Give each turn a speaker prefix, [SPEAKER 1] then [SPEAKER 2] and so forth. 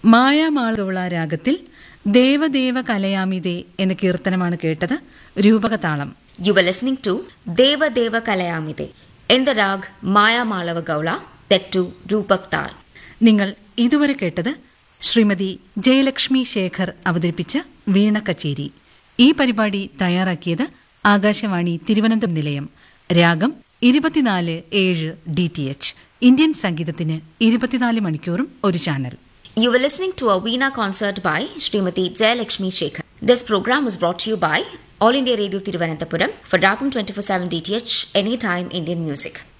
[SPEAKER 1] മായാമാളഗൗള രാഗത്തിൽ ദേവദേവ കലയാമിതേ എന്ന കീർത്തനമാണ് കേട്ടത് രൂപകതാളം
[SPEAKER 2] You were listening to Deva Deva Kalayamide in the rag Maya Malava Gaula, set to Rupak Tal.
[SPEAKER 1] നിങ്ങൾ ഇതുവരെ കേട്ടത് ശ്രീമതി ജയലക്ഷ്മി ശേഖർ അവതരിപ്പിച്ച വീണ കച്ചേരി ഈ പരിപാടി തയ്യാറാക്കിയത് ആകാശവാണി തിരുവനന്തപുരം നിലയം രാഗം ഇരുപത്തിനാല് ഏഴ് ഡി ടി എച്ച് ഇന്ത്യൻ സംഗീതത്തിന് ഇരുപത്തിനാല് മണിക്കൂറും ഒരു channel
[SPEAKER 2] You were listening to a Veena concert by Srimati Jayalakshmi Shekhar. This program was brought to you by All India Radio Tiruvananthapuram for Ragam 24/7 DTH Anytime Indian Music.